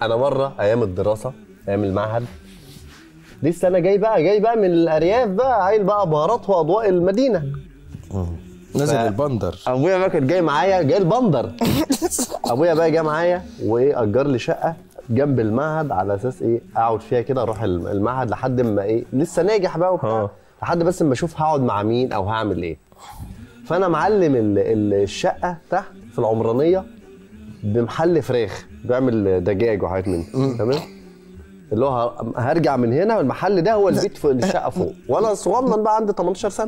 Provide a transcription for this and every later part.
انا مره ايام الدراسه ايام المعهد لسه انا جاي بقى جاي بقى من الارياف بقى عايل بقى بهارات واضواء المدينه نزل ف- البندر ابويا بقى كان جاي معايا جاي البندر ابويا بقى جه معايا وايه اجر لي شقه جنب المعهد على اساس ايه اقعد فيها كده اروح الم- المعهد لحد ما ايه لسه ناجح بقى وبتاع اه. لحد بس ما اشوف هقعد مع مين او هعمل ايه فانا معلم ال- ال- الشقه تحت في العمرانيه بمحل فراخ بيعمل دجاج وحاجات من دي، تمام اللي هو ه- هرجع من هنا المحل ده هو البيت في الشقه فوق وانا صغنن بقى عندي 18 سنه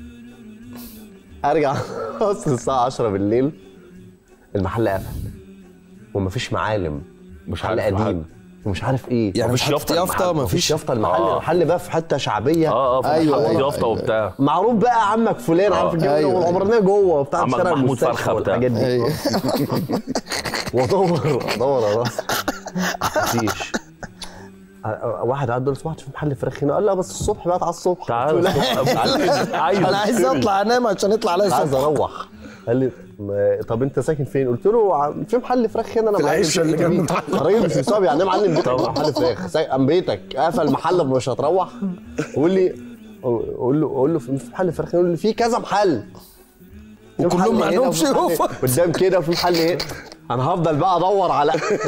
ارجع اصل الساعه 10 بالليل المحل قفل ومفيش معالم مش محل عارف قديم ومش عارف ايه يعني مفيش مش يافطة يافطه يافطه المحل. ما مفيش فيش يافطه المحل آه. المحل بقى في حته شعبيه اه اه في أيوة، أيوة أيوة، يافطه أيوة. وبتاع معروف بقى عمك فلان آه. عارف الجو ده أيوة. والعمرانيه جوه وبتاع عمك شارع محمود المستشفى فرخة بتاع. والحاجات دي ايوه وادور ادور ادور مفيش واحد قعد يقول سمعت في محل فراخ هنا قال لا بس الصبح بقى على الصبح تعال قلت له لا، عايز انا عايز اطلع انام عشان يطلع عليا عايز الصبح اروح قال لي ما- طب انت ساكن فين؟ قلت له ع- في محل فراخ هنا انا في معلم العشه اللي شقتي جنب فيه. الراجل مش مصاب يعني ايه معلم بيتك محل فراخ سا- قام بيتك قفل محل مش هتروح قول لي قول له قول له في محل فراخ يقول لي في كذا محل في وكلهم محل ما هنا عندهمش وفي محل يوفا. قدام كده وفي محل هنا انا هفضل بقى ادور على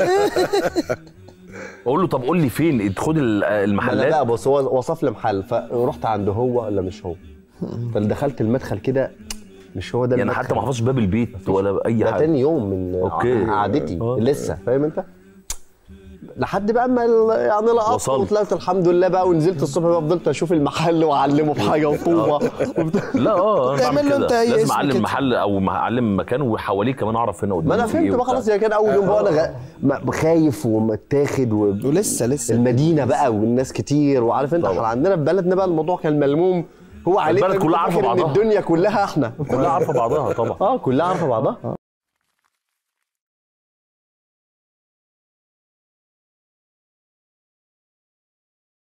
اقول له طب قول لي فين خد ال- انا المحلات لا بص هو وصف لي محل فرحت عنده هو ولا مش هو فدخلت المدخل كده مش هو ده يعني المدخل. حتى ما حفظش باب البيت ولا اي ده حاجه تاني يوم من أوكي. قعدتي آه. لسه فاهم انت لحد بقى ما ال- يعني لقطت وصلت. وطلعت الحمد لله بقى ونزلت الصبح بقى فضلت اشوف المحل واعلمه بحاجه وطوبه وبتاع. لا اه انا تعمل بعمل له كده أنت أي لازم اسم اعلم كده. محل او مع- اعلم مكان وحواليه كمان اعرف هنا قدام ما انا في فهمت إيه بقى وبتاع. خلاص يعني كان اول يوم بقى انا غ- م- خايف ومتاخد و... ولسه لسه المدينه بقى والناس كتير وعارف انت طبعا. احنا عندنا في بلدنا بقى الموضوع كان ملموم هو علينا البلد كلها عارفة فاكر إن بعضها. الدنيا كلها احنا كلها عارفه بعضها طبعا اه كلها عارفه بعضها